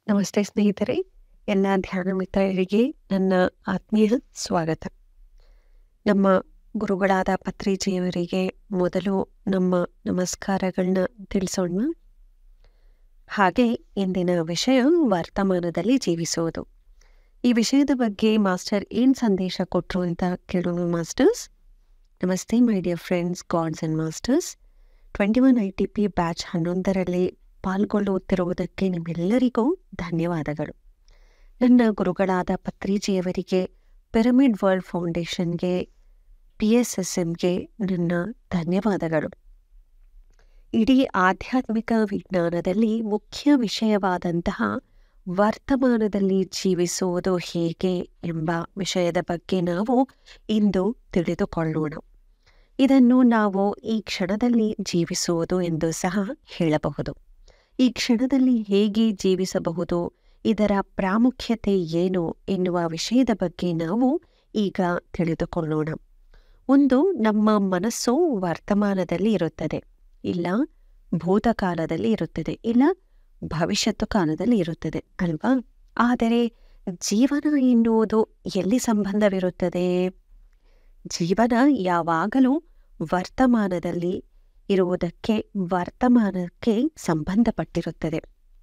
ನಮಸ್ತೆ ಸ್ನೇಹಿತರೆ ಎಲ್ಲ ಧ್ಯಾನ ಮಿತ್ರರಿಗೆ ನನ್ನ ಆತ್ಮೀಯ ಸ್ವಾಗತ ನಮ್ಮ ಗುರುಗಳಾದ ಪತ್ರಿಜಿಯವರಿಗೆ ಮೊದಲು ನಮ್ಮ ನಮಸ್ಕಾರಗಳನ್ನ ತಿಳಿಸೋಣ ಹಾಗೆ ಇಂದಿನ ವಿಷಯ ವರ್ತಮಾನದಲ್ಲಿ ಜೀವಿಸುವುದು ಈ ವಿಷಯದ ಬಗ್ಗೆ ಮಾಸ್ಟರ್ ಏನ್ ಸಂದೇಶ ಕೊಟ್ಟರು ಅಂತ ಕೇಳೋಣ ಮಾಸ್ಟರ್ಸ್ ನಮಸ್ತೆ my dear friends gods and masters twenty one I T P batch ಹನ್ನೊಂದರಲ್ಲಿ ಪಾಲ್ಗೊಳ್ಳುತ್ತಿರುವುದಕ್ಕೆ ನಿಮ್ಮೆಲ್ಲರಿಗೂ ಧನ್ಯವಾದಗಳು ನನ್ನ ಗುರುಗಳಾದ ಪತ್ರಿಜಿಯವರಿಗೆ ಪಿರಮಿಡ್ ವರ್ಲ್ಡ್ ಫೌಂಡೇಶನ್ಗೆ ಪಿ ಎಸ್ ಎಸ್ ಎಮ್ಗೆ ನನ್ನ ಧನ್ಯವಾದಗಳು ಇಡೀ ಆಧ್ಯಾತ್ಮಿಕ ವಿಜ್ಞಾನದಲ್ಲಿ ಮುಖ್ಯ ವಿಷಯವಾದಂತಹ ವರ್ತಮಾನದಲ್ಲಿ ಜೀವಿಸುವುದು ಹೇಗೆ ಎಂಬ ವಿಷಯದ ಬಗ್ಗೆ ನಾವು ಇಂದು ತಿಳಿದುಕೊಳ್ಳೋಣ ಇದನ್ನು ನಾವು ಈ ಕ್ಷಣದಲ್ಲಿ ಜೀವಿಸುವುದು ಎಂದು ಸಹ ಹೇಳಬಹುದು ಈ ಕ್ಷಣದಲ್ಲಿ ಹೇಗೆ ಜೀವಿಸಬಹುದು ಇದರ ಪ್ರಾಮುಖ್ಯತೆ ಏನು ಎನ್ನುವ ವಿಷಯದ ಬಗ್ಗೆ ನಾವು ಈಗ ತಿಳಿದುಕೊಳ್ಳೋಣ ಒಂದು ನಮ್ಮ ಮನಸ್ಸು ವರ್ತಮಾನದಲ್ಲಿ ಇರುತ್ತದೆ ಇಲ್ಲ ಭೂತಕಾಲದಲ್ಲಿ ಇರುತ್ತದೆ ಇಲ್ಲ ಭವಿಷ್ಯತ್ತು ಕಾಲದಲ್ಲಿ ಇರುತ್ತದೆ ಅಲ್ವಾ ಆದರೆ ಜೀವನ ಎನ್ನುವುದು ಎಲ್ಲಿ ಸಂಬಂಧವಿರುತ್ತದೆ ಜೀವನ ಯಾವಾಗಲೂ ವರ್ತಮಾನದಲ್ಲಿ ಇರುವುದಕ್ಕೆ ವರ್ತಮಾನಕ್ಕೆ ಸಂಬಂಧಪಟ್ಟಿರುತ್ತದೆ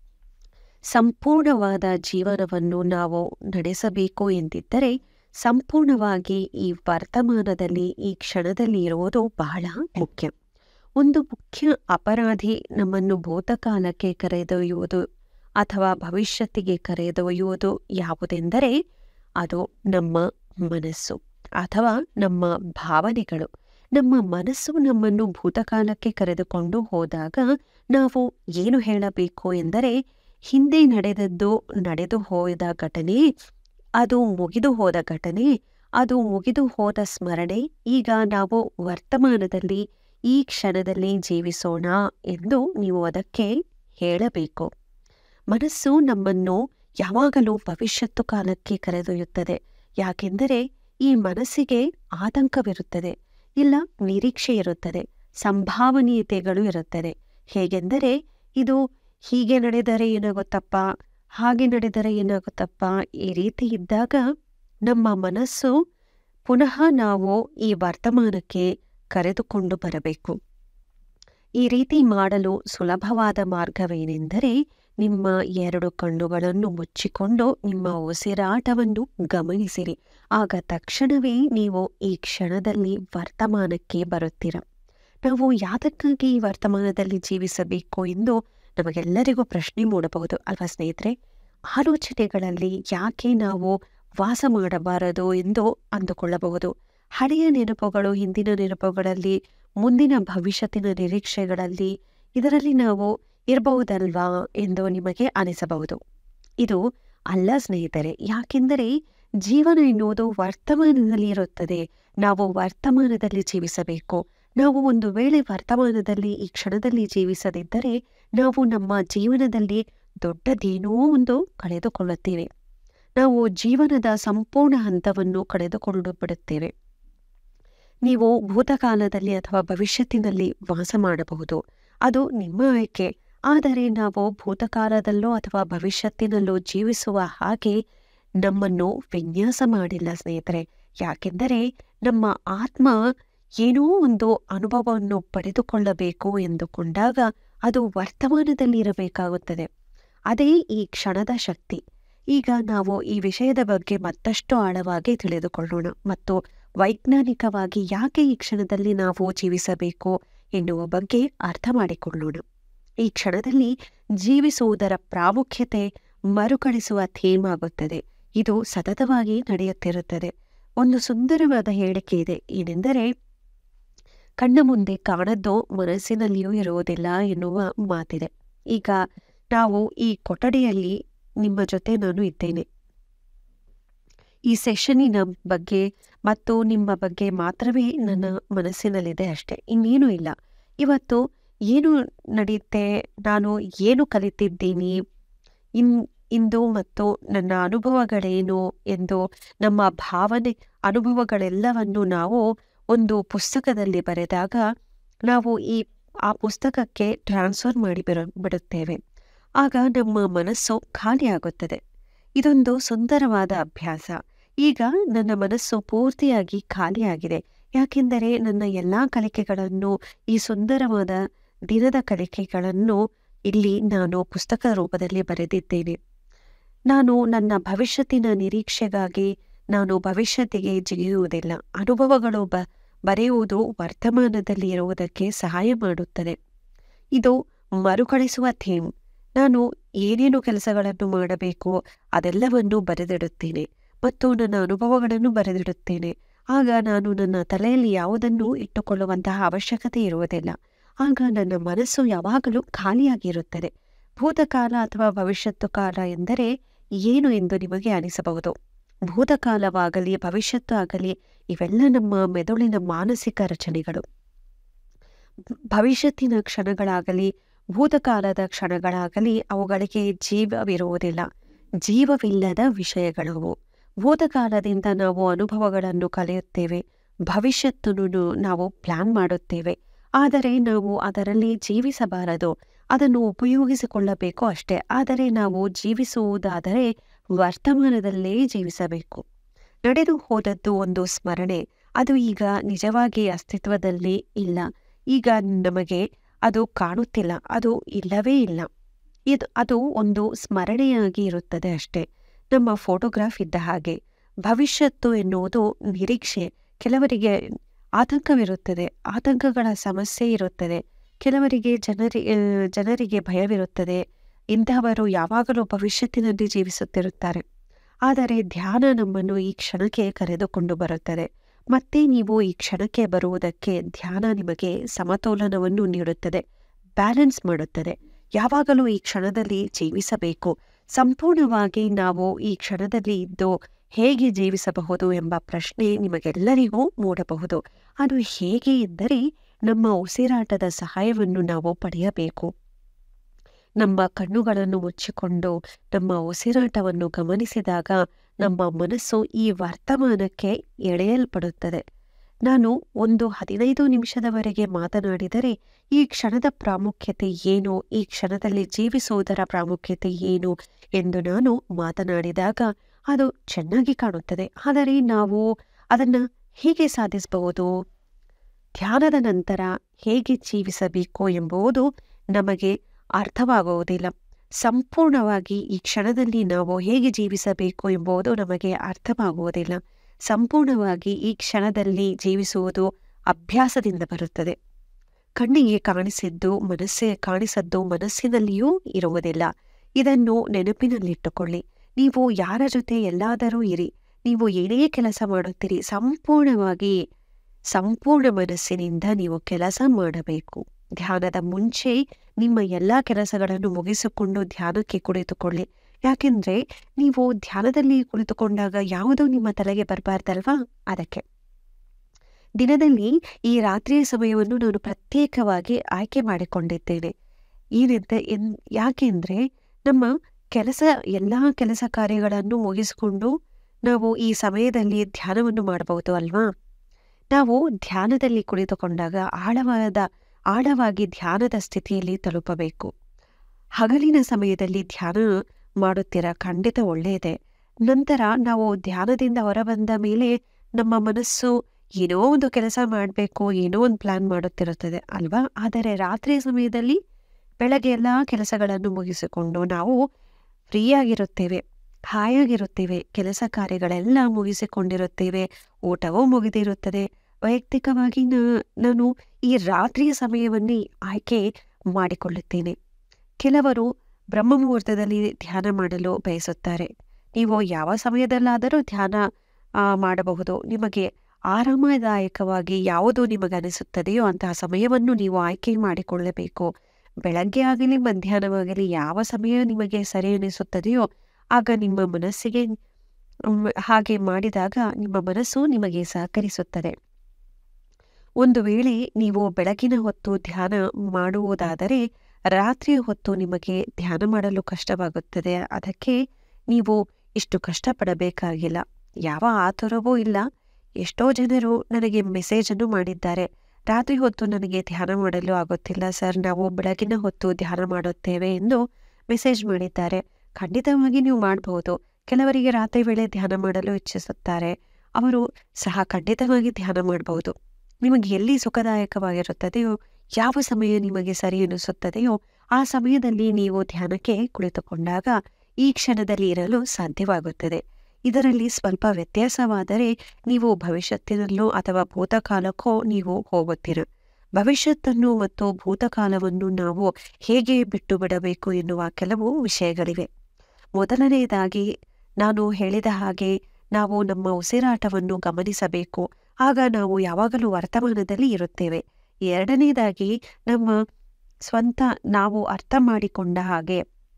ಸಂಪೂರ್ಣವಾದ ಜೀವನವನ್ನು ನಾವು ನಡೆಸಬೇಕು ಎಂದಿದ್ದರೆ ಸಂಪೂರ್ಣವಾಗಿ ಈ ವರ್ತಮಾನದಲ್ಲಿ ಈ ಕ್ಷಣದಲ್ಲಿ ಇರುವುದು ಬಹಳ ಮುಖ್ಯ ಒಂದು ಮುಖ್ಯ ಅಪರಾಧಿ ನಮ್ಮನ್ನು ಭೂತಕಾಲಕ್ಕೆ ಕರೆದೊಯ್ಯುವುದು ಅಥವಾ ಭವಿಷ್ಯತ್ತಿಗೆ ಕರೆದೊಯ್ಯುವುದು ಯಾವುದೆಂದರೆ ಅದು ನಮ್ಮ ಮನಸ್ಸು ಅಥವಾ ನಮ್ಮ ಭಾವನೆಗಳು ನಮ್ಮ ಮನಸ್ಸು ನಮ್ಮನ್ನು ಭೂತಕಾಲಕ್ಕೆ ಕರೆದುಕೊಂಡು ಹೋದಾಗ ನಾವು ಏನು ಹೇಳಬೇಕು ಎಂದರೆ ಹಿಂದೆ ನಡೆದದ್ದು ನಡೆದು ಹೋದ ಘಟನೆ ಅದು ಮುಗಿದು ಹೋದ ಘಟನೆ ಅದು ಮುಗಿದು ಹೋದ ಸ್ಮರಣೆ ಈಗ ನಾವು ವರ್ತಮಾನದಲ್ಲಿ ಈ ಕ್ಷಣದಲ್ಲಿ ಜೀವಿಸೋಣ ಎಂದು ನೀವು ಅದಕ್ಕೆ ಹೇಳಬೇಕು ಮನಸ್ಸು ನಮ್ಮನ್ನು ಯಾವಾಗಲೂ ಭವಿಷ್ಯತ್ತು ಕಾಲಕ್ಕೆ ಕರೆದೊಯ್ಯುತ್ತದೆ ಯಾಕೆಂದರೆ ಈ ಮನಸ್ಸಿಗೆ ಆತಂಕವಿರುತ್ತದೆ ಇಲ್ಲ ನಿರೀಕ್ಷೆ ಇರುತ್ತದೆ ಸಂಭಾವನೀಯತೆಗಳು ಇರುತ್ತದೆ ಹೇಗೆಂದರೆ ಇದು ಹೀಗೆ ನಡೆದರೆ ಏನಾಗುತ್ತಪ್ಪ ಹಾಗೆ ನಡೆದರೆ ಏನಾಗುತ್ತಪ್ಪ ಈ ರೀತಿ ಇದ್ದಾಗ ನಮ್ಮ ಮನಸ್ಸು ಪುನಃ ನಾವು ಈ ವರ್ತಮಾನಕ್ಕೆ ಕರೆದುಕೊಂಡು ಬರಬೇಕು ಈ ರೀತಿ ಮಾಡಲು ಸುಲಭವಾದ ಮಾರ್ಗವೇನೆಂದರೆ ನಿಮ್ಮ ಎರಡು ಕಣ್ಣುಗಳನ್ನು ಮುಚ್ಚಿಕೊಂಡು ನಿಮ್ಮ ಉಸಿರಾಟವನ್ನು ಗಮನಿಸಿರಿ ಆಗ ತಕ್ಷಣವೇ ನೀವು ಈ ಕ್ಷಣದಲ್ಲಿ ವರ್ತಮಾನಕ್ಕೆ ಬರುತ್ತೀರ ನಾವು ಯಾತಕ್ಕಾಗಿ ಈ ವರ್ತಮಾನದಲ್ಲಿ ಜೀವಿಸಬೇಕು ಎಂದು ನಮಗೆಲ್ಲರಿಗೂ ಪ್ರಶ್ನೆ ಮೂಡಬಹುದು ಅಲ್ವಾ ಸ್ನೇಹಿತರೆ ಆಲೋಚನೆಗಳಲ್ಲಿ ಯಾಕೆ ನಾವು ವಾಸ ಮಾಡಬಾರದು ಎಂದು ಅಂದುಕೊಳ್ಳಬಹುದು ಹಳೆಯ ನೆನಪುಗಳು ಹಿಂದಿನ ನೆನಪುಗಳಲ್ಲಿ ಮುಂದಿನ ಭವಿಷ್ಯತ್ತಿನ ನಿರೀಕ್ಷೆಗಳಲ್ಲಿ ಇದರಲ್ಲಿ ನಾವು ಇರಬಹುದಲ್ವಾ ಎಂದು ನಿಮಗೆ ಅನಿಸಬಹುದು ಇದು ಅಲ್ಲ ಸ್ನೇಹಿತರೆ ಯಾಕೆಂದರೆ ಜೀವನ ಎನ್ನುವುದು ವರ್ತಮಾನದಲ್ಲಿ ಇರುತ್ತದೆ ನಾವು ವರ್ತಮಾನದಲ್ಲಿ ಜೀವಿಸಬೇಕು ನಾವು ಒಂದು ವೇಳೆ ವರ್ತಮಾನದಲ್ಲಿ ಈ ಕ್ಷಣದಲ್ಲಿ ಜೀವಿಸದಿದ್ದರೆ ನಾವು ನಮ್ಮ ಜೀವನದಲ್ಲಿ ದೊಡ್ಡದೇನೋ ಒಂದು ಕಳೆದುಕೊಳ್ಳುತ್ತೇವೆ ನಾವು ಜೀವನದ ಸಂಪೂರ್ಣ ಹಂತವನ್ನು ಕಳೆದುಕೊಂಡು ಬಿಡುತ್ತೇವೆ ನೀವು ಭೂತಕಾಲದಲ್ಲಿ ಅಥವಾ ಭವಿಷ್ಯತ್ತಿನಲ್ಲಿ ವಾಸ ಮಾಡಬಹುದು ಅದು ನಿಮ್ಮ ಆಯ್ಕೆ ಆದರೆ ನಾವು ಭೂತಕಾಲದಲ್ಲೋ ಅಥವಾ ಭವಿಷ್ಯತ್ತಿನಲ್ಲೋ ಜೀವಿಸುವ ಹಾಗೆ ನಮ್ಮನ್ನು ವಿನ್ಯಾಸ ಮಾಡಿಲ್ಲ ಸ್ನೇಹಿತರೆ ಯಾಕೆಂದರೆ ನಮ್ಮ ಆತ್ಮ ಏನೋ ಒಂದು ಅನುಭವವನ್ನು ಪಡೆದುಕೊಳ್ಳಬೇಕು ಎಂದುಕೊಂಡಾಗ ಅದು ವರ್ತಮಾನದಲ್ಲಿ ಇರಬೇಕಾಗುತ್ತದೆ ಅದೇ ಈ ಕ್ಷಣದ ಶಕ್ತಿ ಈಗ ನಾವು ಈ ವಿಷಯದ ಬಗ್ಗೆ ಮತ್ತಷ್ಟು ಆಳವಾಗಿ ತಿಳಿದುಕೊಳ್ಳೋಣ ಮತ್ತು ವೈಜ್ಞಾನಿಕವಾಗಿ ಯಾಕೆ ಈ ಕ್ಷಣದಲ್ಲಿ ನಾವು ಜೀವಿಸಬೇಕು ಎನ್ನುವ ಬಗ್ಗೆ ಅರ್ಥ ಮಾಡಿಕೊಳ್ಳೋಣ ಈ ಕ್ಷಣದಲ್ಲಿ ಜೀವಿಸುವುದರ ಪ್ರಾಮುಖ್ಯತೆ ಮರುಕಳಿಸುವ ಥೀಮ್ ಆಗುತ್ತದೆ ಇದು ಸತತವಾಗಿ ನಡೆಯುತ್ತಿರುತ್ತದೆ ಒಂದು ಸುಂದರವಾದ ಹೇಳಿಕೆ ಇದೆ ಏನೆಂದರೆ ಕಣ್ಣ ಮುಂದೆ ಕಾಣದ್ದು ಮನಸ್ಸಿನಲ್ಲಿಯೂ ಇರುವುದಿಲ್ಲ ಎನ್ನುವ ಮಾತಿದೆ ಈಗ ನಾವು ಈ ಕೊಠಡಿಯಲ್ಲಿ ನಿಮ್ಮ ಜೊತೆ ನಾನು ಇದ್ದೇನೆ ಈ ಸೆಷನ್ನಿನ ಬಗ್ಗೆ ಮತ್ತು ನಿಮ್ಮ ಬಗ್ಗೆ ಮಾತ್ರವೇ ನನ್ನ ಮನಸ್ಸಿನಲ್ಲಿದೆ ಅಷ್ಟೆ ಇನ್ನೇನೂ ಇಲ್ಲ ಇವತ್ತು ಏನು ನಡೆಯುತ್ತೆ ನಾನು ಏನು ಕಲಿತಿದ್ದೀನಿ ಇನ್ ಇಂದು ಮತ್ತು ನನ್ನ ಅನುಭವಗಳೇನು ಎಂದು ನಮ್ಮ ಭಾವನೆ ಅನುಭವಗಳೆಲ್ಲವನ್ನು ನಾವು ಒಂದು ಪುಸ್ತಕದಲ್ಲಿ ಬರೆದಾಗ ನಾವು ಈ ಆ ಪುಸ್ತಕಕ್ಕೆ ಟ್ರಾನ್ಸ್ಫರ್ ಮಾಡಿ ಬಿಡುತ್ತೇವೆ ಆಗ ನಮ್ಮ ಮನಸ್ಸು ಖಾಲಿಯಾಗುತ್ತದೆ ಇದೊಂದು ಸುಂದರವಾದ ಅಭ್ಯಾಸ ಈಗ ನನ್ನ ಮನಸ್ಸು ಪೂರ್ತಿಯಾಗಿ ಖಾಲಿಯಾಗಿದೆ ಯಾಕೆಂದರೆ ನನ್ನ ಎಲ್ಲ ಕಲಿಕೆಗಳನ್ನು ಈ ಸುಂದರವಾದ ದಿನದ ಕಲಿಕೆಗಳನ್ನು ಇಲ್ಲಿ ನಾನು ಪುಸ್ತಕ ರೂಪದಲ್ಲಿ ಬರೆದಿದ್ದೇನೆ ನಾನು ನನ್ನ ಭವಿಷ್ಯತ್ತಿನ ನಿರೀಕ್ಷೆಗಾಗಿ ನಾನು ಭವಿಷ್ಯತ್ತಿಗೆ ಜಿಗಿಯುವುದಿಲ್ಲ ಅನುಭವಗಳು ಬ ಬರೆಯುವುದು ವರ್ತಮಾನದಲ್ಲಿ ಇರುವುದಕ್ಕೆ ಸಹಾಯ ಮಾಡುತ್ತದೆ ಇದು ಮರುಕಳಿಸುವ ಥೀಮ್ ನಾನು ಏನೇನು ಕೆಲಸಗಳನ್ನು ಮಾಡಬೇಕು ಅದೆಲ್ಲವನ್ನು ಬರೆದಿಡುತ್ತೇನೆ ಮತ್ತು ನನ್ನ ಅನುಭವಗಳನ್ನು ಬರೆದಿಡುತ್ತೇನೆ ಆಗ ನಾನು ನನ್ನ ತಲೆಯಲ್ಲಿ ಯಾವುದನ್ನು ಇಟ್ಟುಕೊಳ್ಳುವಂತಹ ಅವಶ್ಯಕತೆ ಇರುವುದಿಲ್ಲ ಆಗ ನನ್ನ ಮನಸ್ಸು ಯಾವಾಗಲೂ ಖಾಲಿಯಾಗಿರುತ್ತದೆ ಭೂತಕಾಲ ಅಥವಾ ಭವಿಷ್ಯತ್ತು ಕಾಲ ಎಂದರೆ ಏನು ಎಂದು ನಿಮಗೆ ಅನಿಸಬಹುದು ಭೂತಕಾಲವಾಗಲಿ ಭವಿಷ್ಯತ್ತು ಆಗಲಿ ಇವೆಲ್ಲ ನಮ್ಮ ಮೆದುಳಿನ ಮಾನಸಿಕ ರಚನೆಗಳು ಭವಿಷ್ಯತ್ತಿನ ಕ್ಷಣಗಳಾಗಲಿ ಭೂತಕಾಲದ ಕ್ಷಣಗಳಾಗಲಿ ಅವುಗಳಿಗೆ ಜೀವವಿರುವುದಿಲ್ಲ ಜೀವವಿಲ್ಲದ ವಿಷಯಗಳು ಭೂತಕಾಲದಿಂದ ನಾವು ಅನುಭವಗಳನ್ನು ಕಲಿಯುತ್ತೇವೆ ಭವಿಷ್ಯತ್ತನ್ನು ನಾವು ಪ್ಲಾನ್ ಮಾಡುತ್ತೇವೆ ಆದರೆ ನಾವು ಅದರಲ್ಲಿ ಜೀವಿಸಬಾರದು ಅದನ್ನು ಉಪಯೋಗಿಸಿಕೊಳ್ಳಬೇಕು ಅಷ್ಟೇ ಆದರೆ ನಾವು ಜೀವಿಸುವುದಾದರೆ ವರ್ತಮಾನದಲ್ಲೇ ಜೀವಿಸಬೇಕು ನಡೆದು ಹೋದದ್ದು ಒಂದು ಸ್ಮರಣೆ ಅದು ಈಗ ನಿಜವಾಗಿ ಅಸ್ತಿತ್ವದಲ್ಲಿ ಇಲ್ಲ ಈಗ ನಮಗೆ ಅದು ಕಾಣುತ್ತಿಲ್ಲ ಅದು ಇಲ್ಲವೇ ಇಲ್ಲ ಇದು ಅದು ಒಂದು ಸ್ಮರಣೆಯಾಗಿ ಇರುತ್ತದೆ ಅಷ್ಟೇ ನಮ್ಮ ಫೋಟೋಗ್ರಾಫ್ ಇದ್ದ ಹಾಗೆ ಭವಿಷ್ಯತ್ತು ಎನ್ನುವುದು ನಿರೀಕ್ಷೆ ಕೆಲವರಿಗೆ ಆತಂಕವಿರುತ್ತದೆ ಆತಂಕಗಳ ಸಮಸ್ಯೆ ಇರುತ್ತದೆ ಕೆಲವರಿಗೆ ಜನರಿ ಜನರಿಗೆ ಭಯವಿರುತ್ತದೆ ಇಂತಹವರು ಯಾವಾಗಲೂ ಭವಿಷ್ಯತ್ತಿನಲ್ಲಿ ಜೀವಿಸುತ್ತಿರುತ್ತಾರೆ ಆದರೆ ಧ್ಯಾನ ನಮ್ಮನ್ನು ಈ ಕ್ಷಣಕ್ಕೆ ಕರೆದುಕೊಂಡು ಬರುತ್ತದೆ ಮತ್ತೆ ನೀವು ಈ ಕ್ಷಣಕ್ಕೆ ಬರುವುದಕ್ಕೆ ಧ್ಯಾನ ನಿಮಗೆ ಸಮತೋಲನವನ್ನು ನೀಡುತ್ತದೆ ಬ್ಯಾಲೆನ್ಸ್ ಮಾಡುತ್ತದೆ ಯಾವಾಗಲೂ ಈ ಕ್ಷಣದಲ್ಲಿ ಜೀವಿಸಬೇಕು ಸಂಪೂರ್ಣವಾಗಿ ನಾವು ಈ ಕ್ಷಣದಲ್ಲಿ ಇದ್ದು ಹೇಗೆ ಜೀವಿಸಬಹುದು ಎಂಬ ಪ್ರಶ್ನೆ ನಿಮಗೆಲ್ಲರಿಗೂ ಮೂಡಬಹುದು ಅದು ಹೇಗೆ ಎಂದರೆ ನಮ್ಮ ಉಸಿರಾಟದ ಸಹಾಯವನ್ನು ನಾವು ಪಡೆಯಬೇಕು ನಮ್ಮ ಕಣ್ಣುಗಳನ್ನು ಮುಚ್ಚಿಕೊಂಡು ನಮ್ಮ ಉಸಿರಾಟವನ್ನು ಗಮನಿಸಿದಾಗ ನಮ್ಮ ಮನಸ್ಸು ಈ ವರ್ತಮಾನಕ್ಕೆ ಎಳೆಯಲ್ಪಡುತ್ತದೆ ನಾನು ಒಂದು ಹದಿನೈದು ನಿಮಿಷದವರೆಗೆ ಮಾತನಾಡಿದರೆ ಈ ಕ್ಷಣದ ಪ್ರಾಮುಖ್ಯತೆ ಏನು ಈ ಕ್ಷಣದಲ್ಲಿ ಜೀವಿಸುವುದರ ಪ್ರಾಮುಖ್ಯತೆ ಏನು ಎಂದು ನಾನು ಮಾತನಾಡಿದಾಗ ಅದು ಚೆನ್ನಾಗಿ ಕಾಣುತ್ತದೆ ಆದರೆ ನಾವು ಅದನ್ನು ಹೇಗೆ ಸಾಧಿಸಬಹುದು ಧ್ಯಾನದ ನಂತರ ಹೇಗೆ ಜೀವಿಸಬೇಕು ಎಂಬುದು ನಮಗೆ ಅರ್ಥವಾಗುವುದಿಲ್ಲ ಸಂಪೂರ್ಣವಾಗಿ ಈ ಕ್ಷಣದಲ್ಲಿ ನಾವು ಹೇಗೆ ಜೀವಿಸಬೇಕು ಎಂಬುದು ನಮಗೆ ಅರ್ಥವಾಗುವುದಿಲ್ಲ ಸಂಪೂರ್ಣವಾಗಿ ಈ ಕ್ಷಣದಲ್ಲಿ ಜೀವಿಸುವುದು ಅಭ್ಯಾಸದಿಂದ ಬರುತ್ತದೆ ಕಣ್ಣಿಗೆ ಕಾಣಿಸಿದ್ದು ಮನಸ್ಸೇ ಕಾಣಿಸದ್ದು ಮನಸ್ಸಿನಲ್ಲಿಯೂ ಇರುವುದಿಲ್ಲ ಇದನ್ನು ನೆನಪಿನಲ್ಲಿಟ್ಟುಕೊಳ್ಳಿ ನೀವು ಯಾರ ಜೊತೆ ಎಲ್ಲಾದರೂ ಇರಿ ನೀವು ಏನೇ ಕೆಲಸ ಮಾಡುತ್ತೀರಿ ಸಂಪೂರ್ಣವಾಗಿ ಸಂಪೂರ್ಣ ಮನಸ್ಸಿನಿಂದ ನೀವು ಕೆಲಸ ಮಾಡಬೇಕು ಧ್ಯಾನದ ಮುಂಚೆ ನಿಮ್ಮ ಎಲ್ಲ ಕೆಲಸಗಳನ್ನು ಮುಗಿಸಿಕೊಂಡು ಧ್ಯಾನಕ್ಕೆ ಕುಳಿತುಕೊಳ್ಳಿ ಯಾಕೆಂದ್ರೆ ನೀವು ಧ್ಯಾನದಲ್ಲಿ ಕುಳಿತುಕೊಂಡಾಗ ಯಾವುದೂ ನಿಮ್ಮ ತಲೆಗೆ ಬರಬಾರ್ದಲ್ವಾ ಅದಕ್ಕೆ ದಿನದಲ್ಲಿ ಈ ರಾತ್ರಿಯ ಸಮಯವನ್ನು ನಾನು ಪ್ರತ್ಯೇಕವಾಗಿ ಆಯ್ಕೆ ಮಾಡಿಕೊಂಡಿದ್ದೇನೆ ಏನೆಂತ ಎನ್ ಯಾಕೆಂದ್ರೆ ನಮ್ಮ ಕೆಲಸ ಎಲ್ಲ ಕೆಲಸ ಕಾರ್ಯಗಳನ್ನು ಮುಗಿಸಿಕೊಂಡು ನಾವು ಈ ಸಮಯದಲ್ಲಿ ಧ್ಯಾನವನ್ನು ಮಾಡಬಹುದು ಅಲ್ವಾ ನಾವು ಧ್ಯಾನದಲ್ಲಿ ಕುಳಿತುಕೊಂಡಾಗ ಆಳವಾದ ಆಳವಾಗಿ ಧ್ಯಾನದ ಸ್ಥಿತಿಯಲ್ಲಿ ತಲುಪಬೇಕು ಹಗಲಿನ ಸಮಯದಲ್ಲಿ ಧ್ಯಾನ ಮಾಡುತ್ತೀರ ಖಂಡಿತ ಒಳ್ಳೆಯದೇ ನಂತರ ನಾವು ಧ್ಯಾನದಿಂದ ಹೊರಬಂದ ಮೇಲೆ ನಮ್ಮ ಮನಸ್ಸು ಏನೋ ಒಂದು ಕೆಲಸ ಮಾಡಬೇಕು ಏನೋ ಒಂದು ಪ್ಲಾನ್ ಮಾಡುತ್ತಿರುತ್ತದೆ ಅಲ್ವಾ ಆದರೆ ರಾತ್ರಿಯ ಸಮಯದಲ್ಲಿ ಬೆಳಗ್ಗೆ ಎಲ್ಲ ಕೆಲಸಗಳನ್ನು ಮುಗಿಸಿಕೊಂಡು ನಾವು ಫ್ರೀಯಾಗಿರುತ್ತೇವೆ ಹಾಯಾಗಿರುತ್ತೇವೆ ಕೆಲಸ ಕಾರ್ಯಗಳೆಲ್ಲ ಮುಗಿಸಿಕೊಂಡಿರುತ್ತೇವೆ ಊಟವೂ ಮುಗಿದಿರುತ್ತದೆ ವೈಯಕ್ತಿಕವಾಗಿ ನಾನು ಈ ರಾತ್ರಿಯ ಸಮಯವನ್ನೇ ಆಯ್ಕೆ ಮಾಡಿಕೊಳ್ಳುತ್ತೇನೆ ಕೆಲವರು ಬ್ರಹ್ಮ ಮುಹೂರ್ತದಲ್ಲಿ ಧ್ಯಾನ ಮಾಡಲು ಬಯಸುತ್ತಾರೆ ನೀವು ಯಾವ ಸಮಯದಲ್ಲಾದರೂ ಧ್ಯಾನ ಮಾಡಬಹುದು ನಿಮಗೆ ಆರಾಮದಾಯಕವಾಗಿ ಯಾವುದು ನಿಮಗೆ ಅನಿಸುತ್ತದೆಯೋ ಅಂತಹ ಸಮಯವನ್ನು ನೀವು ಆಯ್ಕೆ ಮಾಡಿಕೊಳ್ಳಬೇಕು ಬೆಳಗ್ಗೆ ಆಗಲಿ ಮಧ್ಯಾಹ್ನವಾಗಲಿ ಯಾವ ಸಮಯ ನಿಮಗೆ ಸರಿ ಅನಿಸುತ್ತದೆಯೋ ಆಗ ನಿಮ್ಮ ಮನಸ್ಸಿಗೆ ಹಾಗೆ ಮಾಡಿದಾಗ ನಿಮ್ಮ ಮನಸ್ಸು ನಿಮಗೆ ಸಹಕರಿಸುತ್ತದೆ ಒಂದು ವೇಳೆ ನೀವು ಬೆಳಗಿನ ಹೊತ್ತು ಧ್ಯಾನ ಮಾಡುವುದಾದರೆ ರಾತ್ರಿಯ ಹೊತ್ತು ನಿಮಗೆ ಧ್ಯಾನ ಮಾಡಲು ಕಷ್ಟವಾಗುತ್ತದೆ ಅದಕ್ಕೆ ನೀವು ಇಷ್ಟು ಕಷ್ಟಪಡಬೇಕಾಗಿಲ್ಲ ಯಾವ ಆತುರವೂ ಇಲ್ಲ ಎಷ್ಟೋ ಜನರು ನನಗೆ ಮೆಸೇಜನ್ನು ಮಾಡಿದ್ದಾರೆ ರಾತ್ರಿ ಹೊತ್ತು ನನಗೆ ಧ್ಯಾನ ಮಾಡಲು ಆಗುತ್ತಿಲ್ಲ ಸರ್ ನಾವು ಬೆಳಗಿನ ಹೊತ್ತು ಧ್ಯಾನ ಮಾಡುತ್ತೇವೆ ಎಂದು ಮೆಸೇಜ್ ಮಾಡಿದ್ದಾರೆ ಖಂಡಿತವಾಗಿ ನೀವು ಮಾಡಬಹುದು ಕೆಲವರಿಗೆ ರಾತ್ರಿ ವೇಳೆ ಧ್ಯಾನ ಮಾಡಲು ಇಚ್ಛಿಸುತ್ತಾರೆ ಅವರು ಸಹ ಖಂಡಿತವಾಗಿ ಧ್ಯಾನ ಮಾಡಬಹುದು ನಿಮಗೆ ಎಲ್ಲಿ ಸುಖದಾಯಕವಾಗಿರುತ್ತದೆಯೋ ಯಾವ ಸಮಯ ನಿಮಗೆ ಸರಿ ಎನಿಸುತ್ತದೆಯೋ ಆ ಸಮಯದಲ್ಲಿ ನೀವು ಧ್ಯಾನಕ್ಕೆ ಕುಳಿತುಕೊಂಡಾಗ ಈ ಕ್ಷಣದಲ್ಲಿ ಇರಲು ಸಾಧ್ಯವಾಗುತ್ತದೆ ಇದರಲ್ಲಿ ಸ್ವಲ್ಪ ವ್ಯತ್ಯಾಸವಾದರೆ ನೀವು ಭವಿಷ್ಯತ್ತಿನಲ್ಲೋ ಅಥವಾ ಭೂತಕಾಲಕ್ಕೋ ನೀವು ಹೋಗುತ್ತೀರ ಭವಿಷ್ಯತ್ತನ್ನು ಮತ್ತು ಭೂತಕಾಲವನ್ನು ನಾವು ಹೇಗೆ ಬಿಟ್ಟು ಬಿಡಬೇಕು ಎನ್ನುವ ಕೆಲವು ವಿಷಯಗಳಿವೆ ಮೊದಲನೆಯದಾಗಿ ನಾನು ಹೇಳಿದ ಹಾಗೆ ನಾವು ನಮ್ಮ ಉಸಿರಾಟವನ್ನು ಗಮನಿಸಬೇಕು ಆಗ ನಾವು ಯಾವಾಗಲೂ ವರ್ತಮಾನದಲ್ಲಿ ಇರುತ್ತೇವೆ ಎರಡನೇದಾಗಿ ನಮ್ಮ ಸ್ವಂತ ನಾವು ಅರ್ಥ ಮಾಡಿಕೊಂಡ ಹಾಗೆ